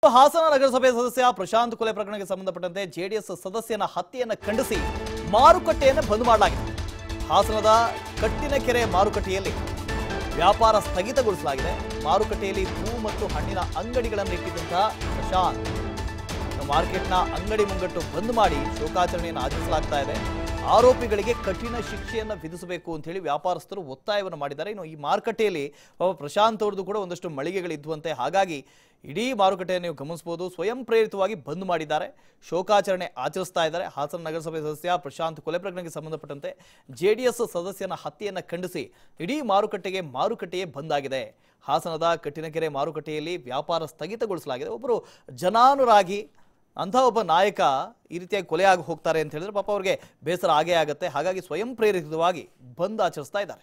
ಇನ್ನು ಹಾಸನ ನಗರಸಭೆ ಸದಸ್ಯ ಪ್ರಶಾಂತ್ ಕೊಲೆ ಪ್ರಕರಣಕ್ಕೆ ಸಂಬಂಧಪಟ್ಟಂತೆ ಜೆಡಿಎಸ್ ಸದಸ್ಯನ ಹತ್ಯೆಯನ್ನು ಖಂಡಿಸಿ ಮಾರುಕಟ್ಟೆಯನ್ನು ಬಂದ್ ಮಾಡಲಾಗಿದೆ ಹಾಸನದ ಕಟ್ಟಿನಕೆರೆ ಮಾರುಕಟ್ಟೆಯಲ್ಲಿ ವ್ಯಾಪಾರ ಸ್ಥಗಿತಗೊಳಿಸಲಾಗಿದೆ ಮಾರುಕಟ್ಟೆಯಲ್ಲಿ ಹೂ ಮತ್ತು ಹಣ್ಣಿನ ಅಂಗಡಿಗಳನ್ನು ಇಟ್ಟಿದ್ದಂತಹ ಪ್ರಶಾಂತ್ ಮಾರ್ಕೆಟ್ನ ಅಂಗಡಿ ಮುಂಗಟ್ಟು ಬಂದ್ ಮಾಡಿ ಶೋಕಾಚರಣೆಯನ್ನು ಆಚರಿಸಲಾಗ್ತಾ ಇದೆ ಆರೋಪಿಗಳಿಗೆ ಕಠಿಣ ಶಿಕ್ಷೆಯನ್ನು ವಿಧಿಸಬೇಕು ಅಂತ ಹೇಳಿ ವ್ಯಾಪಾರಸ್ಥರು ಒತ್ತಾಯವನ್ನು ಮಾಡಿದ್ದಾರೆ ಇನ್ನು ಈ ಮಾರುಕಟ್ಟೆಯಲ್ಲಿ ಪಾಪ ಪ್ರಶಾಂತ್ ಅವ್ರದ್ದು ಕೂಡ ಒಂದಷ್ಟು ಮಳಿಗೆಗಳಿದ್ವಂತೆ ಹಾಗಾಗಿ ಇಡೀ ಮಾರುಕಟ್ಟೆಯನ್ನು ನೀವು ಗಮನಿಸಬಹುದು ಸ್ವಯಂ ಪ್ರೇರಿತವಾಗಿ ಬಂದ್ ಮಾಡಿದ್ದಾರೆ ಶೋಕಾಚರಣೆ ಆಚರಿಸ್ತಾ ಇದ್ದಾರೆ ಹಾಸನ ನಗರಸಭೆ ಸದಸ್ಯ ಪ್ರಶಾಂತ್ ಕೊಲೆ ಪ್ರಕರಣಕ್ಕೆ ಸಂಬಂಧಪಟ್ಟಂತೆ ಜೆಡಿಎಸ್ ಸದಸ್ಯನ ಹತ್ಯೆಯನ್ನು ಖಂಡಿಸಿ ಇಡೀ ಮಾರುಕಟ್ಟೆಗೆ ಮಾರುಕಟ್ಟೆಯೇ ಬಂದ್ ಆಗಿದೆ ಹಾಸನದ ಕಟ್ಟಿನಕೆರೆ ಮಾರುಕಟ್ಟೆಯಲ್ಲಿ ವ್ಯಾಪಾರ ಸ್ಥಗಿತಗೊಳಿಸಲಾಗಿದೆ ಒಬ್ಬರು ಜನಾನುರಾಗಿ ಅಂಥ ಒಬ್ಬ ನಾಯಕ ಈ ರೀತಿಯಾಗಿ ಕೊಲೆಯಾಗಿ ಹೋಗ್ತಾರೆ ಅಂತ ಹೇಳಿದ್ರೆ ಪಾಪ ಅವ್ರಿಗೆ ಬೇಸರ ಆಗೇ ಆಗುತ್ತೆ ಹಾಗಾಗಿ ಸ್ವಯಂ ಪ್ರೇರಿತವಾಗಿ ಬಂದ್ ಆಚರಿಸ್ತಾ ಇದ್ದಾರೆ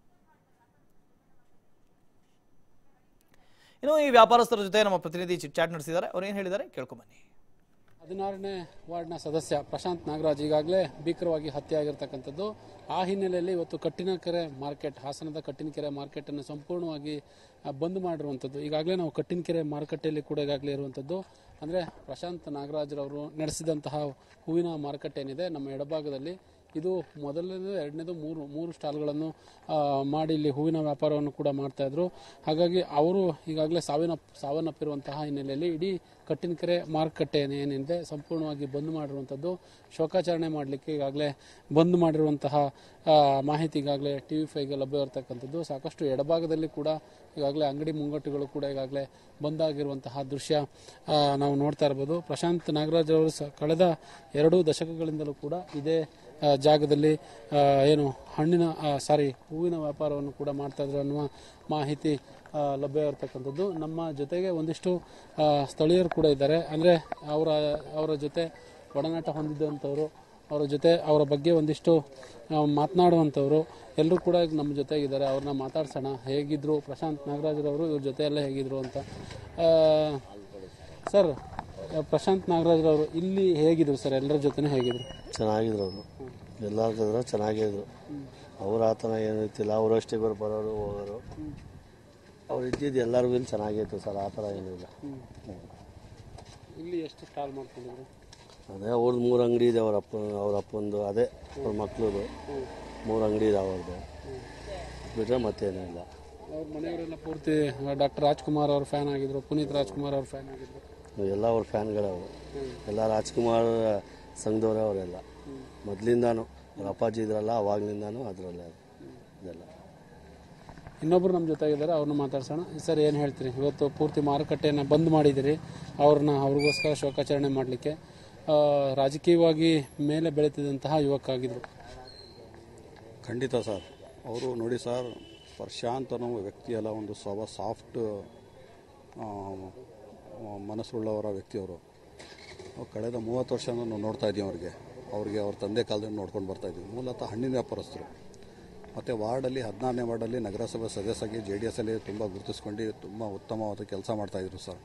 ಇನ್ನು ಈ ವ್ಯಾಪಾರಸ್ಥರ ಜೊತೆ ನಮ್ಮ ಪ್ರತಿನಿಧಿ ಚಿಟ್ ಚಾಟ್ ನಡೆಸಿದ್ದಾರೆ ಅವ್ರು ಏನು ಹೇಳಿದ್ದಾರೆ ಕೇಳ್ಕೊಂಬನ್ನಿ ಹದಿನಾರನೇ ವಾರ್ಡ್ನ ಸದಸ್ಯ ಪ್ರಶಾಂತ್ ನಾಗರಾಜ್ ಈಗಾಗಲೇ ಭೀಕರವಾಗಿ ಹತ್ಯೆ ಆಗಿರ್ತಕ್ಕಂಥದ್ದು ಆ ಹಿನ್ನೆಲೆಯಲ್ಲಿ ಇವತ್ತು ಕಟ್ಟಿನಕೆರೆ ಮಾರ್ಕೆಟ್ ಹಾಸನದ ಕಟ್ಟಿನಕೆರೆ ಮಾರ್ಕೆಟನ್ನು ಸಂಪೂರ್ಣವಾಗಿ ಆ, ಬಂದ್ ಮಾಡಿರುವಂಥದ್ದು ಈಗಾಗಲೇ ನಾವು ಕಟ್ಟಿನಕೆರೆ ಮಾರುಕಟ್ಟೆಯಲ್ಲಿ ಕೂಡ ಈಗಾಗಲೇ ಇರುವಂಥದ್ದು ಅಂದರೆ ಪ್ರಶಾಂತ್ ನಾಗರಾಜ್ರವರು ನಡೆಸಿದಂತಹ ಹೂವಿನ ಮಾರುಕಟ್ಟೆ ಏನಿದೆ ನಮ್ಮ ಎಡಭಾಗದಲ್ಲಿ ಇದು ಮೊದಲನೇದು ಎರಡನೇದು ಮೂರು ಮೂರು ಸ್ಟಾಲ್ಗಳನ್ನು ಆ, ಮಾಡಿ ಇಲ್ಲಿ ಹೂವಿನ ವ್ಯಾಪಾರವನ್ನು ಕೂಡ ಮಾಡ್ತಾ ಇದ್ರು ಹಾಗಾಗಿ ಅವರು ಈಗಾಗಲೇ ಸಾವಿನ ಸಾವನ್ನಪ್ಪಿರುವಂತಹ ಹಿನ್ನೆಲೆಯಲ್ಲಿ ಇಡೀ ಕಟ್ಟಿನಕೆರೆ ಮಾರುಕಟ್ಟೆ ಏನಿದೆ ಸಂಪೂರ್ಣವಾಗಿ ಬಂದ್ ಮಾಡಿರುವಂಥದ್ದು ಶೋಕಾಚರಣೆ ಮಾಡಲಿಕ್ಕೆ ಈಗಾಗಲೇ ಬಂದ್ ಮಾಡಿರುವಂತಹ ಆ, ಮಾಹಿತಿ ಈಗಾಗಲೇ ಟಿ ವಿ ಫೈಗೆ ಲಭ್ಯವಿರ್ತಕ್ಕಂಥದ್ದು ಸಾಕಷ್ಟು ಎಡಭಾಗದಲ್ಲಿ ಕೂಡ ಈಗಾಗಲೇ ಅಂಗಡಿ ಮುಂಗಟ್ಟುಗಳು ಕೂಡ ಈಗಾಗಲೇ ಬಂದಾಗಿರುವಂತಹ ದೃಶ್ಯ ಆ, ನಾವು ನೋಡ್ತಾ ಇರ್ಬೋದು ಪ್ರಶಾಂತ್ ನಾಗರಾಜ್ ಅವರು ಸ ಕಳೆದ ಎರಡು ದಶಕಗಳಿಂದಲೂ ಕೂಡ ಇದೇ ಆ, ಜಾಗದಲ್ಲಿ ಆ, ಏನು ಹಣ್ಣಿನ ಸಾರಿ ಹೂವಿನ ವ್ಯಾಪಾರವನ್ನು ಕೂಡ ಮಾಡ್ತಾ ಇದ್ರು ಅನ್ನುವ ಮಾಹಿತಿ ಆ, ಲಭ್ಯ ಇರತಕ್ಕಂಥದ್ದು ನಮ್ಮ ಜೊತೆಗೆ ಒಂದಿಷ್ಟು ಆ, ಸ್ಥಳೀಯರು ಕೂಡ ಇದ್ದಾರೆ ಅಂದರೆ ಅವರ ಅವರ ಜೊತೆ ಒಡನಾಟ ಹೊಂದಿದ್ದಂಥವ್ರು ಅವರ ಜೊತೆ ಅವರ ಬಗ್ಗೆ ಒಂದಿಷ್ಟು ಆ, ಮಾತನಾಡುವಂಥವ್ರು ಎಲ್ಲರೂ ಕೂಡ ಈಗ ನಮ್ಮ ಜೊತೆಗಿದ್ದಾರೆ ಅವ್ರನ್ನ ಮಾತಾಡ್ಸೋಣ ಹೇಗಿದ್ರು ಪ್ರಶಾಂತ್ ನಾಗರಾಜ್ರವರು ಇವ್ರ ಜೊತೆ ಎಲ್ಲ ಹೇಗಿದ್ರು ಅಂತ ಆ, ಸರ್ ಪ್ರಶಾಂತ್ ನಾಗರಾಜ್ರವರು ಇಲ್ಲಿ ಹೇಗಿದ್ರು ಸರ್ ಎಲ್ಲರ ಜೊತೆನೂ ಹೇಗಿದ್ರು ಚೆನ್ನಾಗಿದ್ರು ಅವರು ಎಲ್ಲರ ಜೊತೆ ಚೆನ್ನಾಗಿದ್ರು ಅವ್ರ ಆತನ ಏನು ಇರ್ತಿಲ್ಲ ಅವರಷ್ಟೇ ಬರ್ ಬರೋರು ಹೋಗೋರು ಅವ್ರು ಇದ್ದಿದ್ದು ಎಲ್ಲರಿಗೂ ಇಲ್ಲಿ ಚೆನ್ನಾಗಿತ್ತು ಸರ್ ಆ ಥರ ಏನಿಲ್ಲ ಇಲ್ಲಿ ಎಷ್ಟು ಸ್ಟಾಲ್ ಮಾಡ್ಕೊಂಡಿದ್ರು ಅದೇ ಅವ್ರದ್ದು ಮೂರು ಅಂಗಡಿ ಇದೆ ಅವ್ರ ಅಪ್ಪ ಅವ್ರ ಅಪ್ಪಂದು ಅದೇ ಅವ್ರ ಮಕ್ಳದು ಮೂರು ಅಂಗಡಿ ಇದೆ ಅವ್ರದ್ದು ಬಿಟ್ಟರೆ ಮತ್ತೇನೂ ಇಲ್ಲ ಅವ್ರ ಮನೆಯವರೆಲ್ಲ ಪೂರ್ತಿ ಡಾಕ್ಟರ್ ರಾಜ್ಕುಮಾರ್ ಅವ್ರ ಫ್ಯಾನ್ ಆಗಿದ್ರು ಪುನೀತ್ ರಾಜ್ಕುಮಾರ್ ಅವ್ರ ಫ್ಯಾನ್ ಆಗಿದ್ರು ಎಲ್ಲ ಅವ್ರ ಫ್ಯಾನ್ಗಳೇ ಅವರು ಎಲ್ಲ ರಾಜ್ಕುಮಾರ್ ಸಂಘದವರೇ ಅವರೆಲ್ಲ ಮೊದಲಿಂದಾನು ಅವ್ರ ಅಪ್ಪಾಜಿ ಇದ್ರಲ್ಲ ಅವಾಗ್ಲಿಂದಾನು ಅದರಲ್ಲೇ ಇದೆಲ್ಲ ಇನ್ನೊಬ್ರು ನಮ್ಮ ಜೊತೆ ಇದ್ದಾರೆ ಅವ್ರನ್ನ ಮಾತಾಡ್ಸೋಣ ಸರ್ ಏನು ಹೇಳ್ತೀರಿ ಇವತ್ತು ಪೂರ್ತಿ ಮಾರುಕಟ್ಟೆಯನ್ನು ಬಂದ್ ಮಾಡಿದಿರಿ ಅವ್ರನ್ನ ಅವ್ರಿಗೋಸ್ಕರ ಶೋಕಾಚರಣೆ ಮಾಡಲಿಕ್ಕೆ ರಾಜಕೀಯವಾಗಿ ಮೇಲೆ ಬೆಳೀತಿದ್ದಂತಹ ಯುವಕ ಆಗಿದ್ರು ಖಂಡಿತ ಸರ್ ಅವರು ನೋಡಿ ಸರ್ ಪ್ರಶಾಂತ್ ಅನ್ನೋ ವ್ಯಕ್ತಿ ಅಲ್ಲ ಒಂದು ಸ್ವಭಾವ ಸಾಫ್ಟ್ ಮನಸ್ಸುಳ್ಳವರ ವ್ಯಕ್ತಿಯವರು ಅವ್ರು ಕಳೆದ ಮೂವತ್ತು ವರ್ಷ ನಾವು ನೋಡ್ತಾ ಇದ್ದೀವಿ ಅವ್ರಿಗೆ ಅವ್ರಿಗೆ ಅವ್ರ ತಂದೆ ಕಾಲದಿಂದ ನೋಡ್ಕೊಂಡು ಬರ್ತಾ ಇದ್ದೀವಿ ಮೂಲತಃ ಹಣ್ಣಿನ ವ್ಯಾಪಾರಸ್ಥರು ಮತ್ತು ವಾರ್ಡಲ್ಲಿ ಹದಿನಾರನೇ ವಾರ್ಡಲ್ಲಿ ನಗರಸಭೆ ಸದಸ್ಯರಾಗಿ ಜೆ ಡಿ ಎಸ್ಸಲ್ಲಿ ತುಂಬ ಗುರುತಿಸ್ಕೊಂಡು ತುಂಬ ಉತ್ತಮವಾದ ಕೆಲಸ ಮಾಡ್ತಾಯಿದ್ರು ಸರ್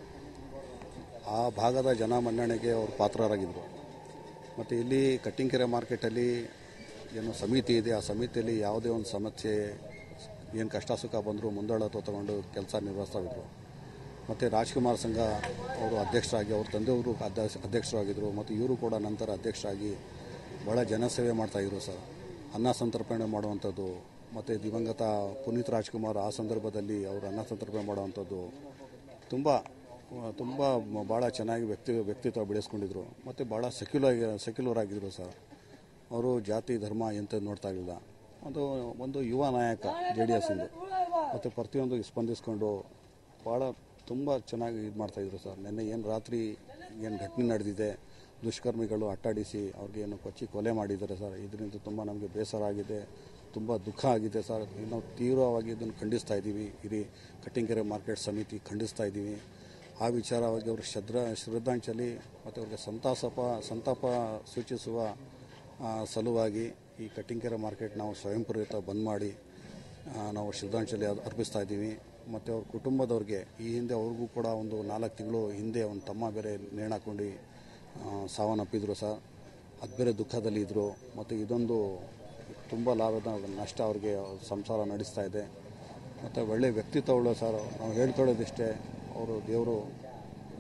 ಆ ಭಾಗದ ಜನ ಮನ್ನಣೆಗೆ ಅವರು ಪಾತ್ರರಾಗಿದ್ದರು ಮತ್ತು ಇಲ್ಲಿ ಕಟ್ಟಿಂಕೆರೆ ಮಾರ್ಕೆಟಲ್ಲಿ ಏನು ಸಮಿತಿ ಇದೆ ಆ ಸಮಿತಿಯಲ್ಲಿ ಯಾವುದೇ ಒಂದು ಸಮಸ್ಯೆ ಏನು ಕಷ್ಟ ಸುಖ ಬಂದರೂ ಮುಂದಾಳತ್ವ ತಗೊಂಡು ಕೆಲಸ ನಿರ್ವಹಿಸ್ತಾಯಿದ್ರು ಮತ್ತು ರಾಜ್ಕುಮಾರ್ ಸಂಘ ಅವರು ಅಧ್ಯಕ್ಷರಾಗಿ ಅವ್ರ ತಂದೆಯವರು ಅಧ್ಯಕ್ಷ ಅಧ್ಯಕ್ಷರಾಗಿದ್ದರು ಮತ್ತು ಇವರು ಕೂಡ ನಂತರ ಅಧ್ಯಕ್ಷರಾಗಿ ಭಾಳ ಜನಸೇವೆ ಮಾಡ್ತಾಯಿದ್ರು ಸರ್ ಅನ್ನ ಸಂತರ್ಪಣೆ ಮಾಡುವಂಥದ್ದು ಮತ್ತು ದಿವಂಗತ ಪುನೀತ್ ರಾಜ್ಕುಮಾರ್ ಆ ಸಂದರ್ಭದಲ್ಲಿ ಅವರು ಅನ್ನ ಸಂತರ್ಪಣೆ ಮಾಡುವಂಥದ್ದು ತುಂಬ ತುಂಬ ಭಾಳ ಚೆನ್ನಾಗಿ ವ್ಯಕ್ತಿ ವ್ಯಕ್ತಿತ್ವ ಬೆಳೆಸ್ಕೊಂಡಿದ್ರು ಮತ್ತು ಭಾಳ ಸೆಕ್ಯುಲರ್ ಸೆಕ್ಯುಲರ್ ಆಗಿದ್ರು ಸರ್ ಅವರು ಜಾತಿ ಧರ್ಮ ಎಂತ ನೋಡ್ತಾ ಇರಲಿಲ್ಲ ಒಂದು ಒಂದು ಯುವ ನಾಯಕ ಜೆ ಡಿ ಎಸ್ಸಿಂದು ಮತ್ತು ಪ್ರತಿಯೊಂದು ಸ್ಪಂದಿಸ್ಕೊಂಡು ಭಾಳ ತುಂಬ ಚೆನ್ನಾಗಿ ಇದು ಮಾಡ್ತಾಯಿದ್ರು ಸರ್ ನಿನ್ನೆ ಏನು ರಾತ್ರಿ ಏನು ಘಟನೆ ನಡೆದಿದೆ ದುಷ್ಕರ್ಮಿಗಳು ಅಟ್ಟಾಡಿಸಿ ಅವ್ರಿಗೆ ಏನು ಕೊಚ್ಚಿ ಕೊಲೆ ಮಾಡಿದ್ದಾರೆ ಸರ್ ಇದರಿಂದ ತುಂಬ ನಮಗೆ ಬೇಸರ ಆಗಿದೆ ತುಂಬ ದುಃಖ ಆಗಿದೆ ಸರ್ ನಾವು ತೀವ್ರವಾಗಿ ಇದನ್ನು ಖಂಡಿಸ್ತಾ ಇದ್ದೀವಿ ಇಡೀ ಕಟ್ಟಿಂಗೆರೆ ಮಾರ್ಕೆಟ್ ಸಮಿತಿ ಖಂಡಿಸ್ತಾ ಇದ್ದೀವಿ ಆ ವಿಚಾರವಾಗಿ ಅವರು ಶ್ರದ್ಧ ಶ್ರದ್ಧಾಂಜಲಿ ಮತ್ತು ಅವ್ರಿಗೆ ಸಂತಾಸಪ ಸಂತಾಪ ಸೂಚಿಸುವ ಆ, ಸಲುವಾಗಿ ಈ ಕಟ್ಟಿಂಗೆರೆ ಮಾರ್ಕೆಟ್ ನಾವು ಸ್ವಯಂ ಪ್ರೇರಿತ ಬಂದ್ ಮಾಡಿ ಆ, ನಾವು ಶ್ರದ್ಧಾಂಜಲಿ ಅರ್- ಅರ್ಪಿಸ್ತಾ ಇದ್ದೀವಿ ಮತ್ತು ಅವ್ರ ಕುಟುಂಬದವ್ರಿಗೆ ಈ ಹಿಂದೆ ಅವ್ರಿಗೂ ಕೂಡ ಒಂದು ನಾಲ್ಕು ತಿಂಗಳು ಹಿಂದೆ ಒಂದು ತಮ್ಮ ಬೇರೆ ನೇಣಾಕೊಂಡು ಆ, ಸಾವನ್ನಪ್ಪಿದ್ರು ಸರ್ ಅದು ಬೇರೆ ದುಃಖದಲ್ಲಿ ಇದ್ದರು ಮತ್ತು ಇದೊಂದು ತುಂಬ ಲಾಭದ ನಷ್ಟ ಅವ್ರಿಗೆ ಅವ್ರ ಸಂಸಾರ ನಡೆಸ್ತಾ ಇದೆ ಮತ್ತು ಒಳ್ಳೆ ವ್ಯಕ್ತಿತ್ವ ಉಳ್ಳ ಸರ್ ನಾವು ಹೇಳ್ಕೊಳ್ಳೋದಿಷ್ಟೇ ಅವರು ದೇವರು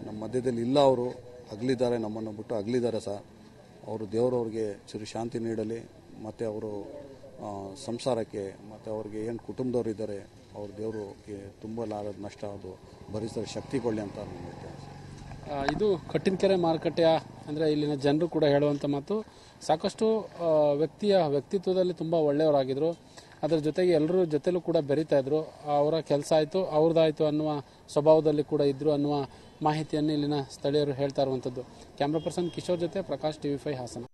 ನಮ್ಮ ಮಧ್ಯದಲ್ಲಿ ಇಲ್ಲ ಅವರು ಅಗಲಿದ್ದಾರೆ ನಮ್ಮನ್ನು ಬಿಟ್ಟು ಅಗಲಿದ್ದಾರೆ ಸಹ ಅವರು ದೇವರು ಅವ್ರಿಗೆ ಚಿರು ಶಾಂತಿ ನೀಡಲಿ ಮತ್ತು ಅವರು ಆ, ಸಂಸಾರಕ್ಕೆ ಮತ್ತು ಅವ್ರಿಗೆ ಏನು ಕುಟುಂಬದವ್ರು ಇದ್ದಾರೆ ಅವ್ರ ದೇವರು ತುಂಬಲಾರದ ನಷ್ಟ ಅದು ಭರಿಸೋ ಶಕ್ತಿ ಕೊಡಲಿ ಅಂತ ನಾನು ಹೇಳ್ತೇನೆ ಆ, ಇದು ಕಟ್ಟಿನಕೆರೆ ಮಾರುಕಟ್ಟೆಯ ಅಂದರೆ ಇಲ್ಲಿನ ಜನರು ಕೂಡ ಹೇಳುವಂಥ ಮಾತು ಸಾಕಷ್ಟು ಆ, ವ್ಯಕ್ತಿಯ ವ್ಯಕ್ತಿತ್ವದಲ್ಲಿ ತುಂಬ ಒಳ್ಳೆಯವರಾಗಿದ್ದರು ಅದರ ಜೊತೆಗೆ ಎಲ್ಲರೂ ಜೊತೆಲೂ ಕೂಡ ಬೆರೀತಾ ಇದ್ರು ಅವರ ಕೆಲಸ ಆಯಿತು ಅವ್ರದ್ದಾಯಿತು ಅನ್ನುವ ಸ್ವಭಾವದಲ್ಲಿ ಕೂಡ ಇದ್ದರು ಅನ್ನುವ ಮಾಹಿತಿಯನ್ನು ಇಲ್ಲಿನ ಸ್ಥಳೀಯರು ಹೇಳ್ತಾ ಇರುವಂಥದ್ದು ಕ್ಯಾಮ್ರಾ ಪರ್ಸನ್ ಕಿಶೋರ್ ಜೊತೆ ಪ್ರಕಾಶ್ ಟಿವಿ ಫೈ ಹಾಸನ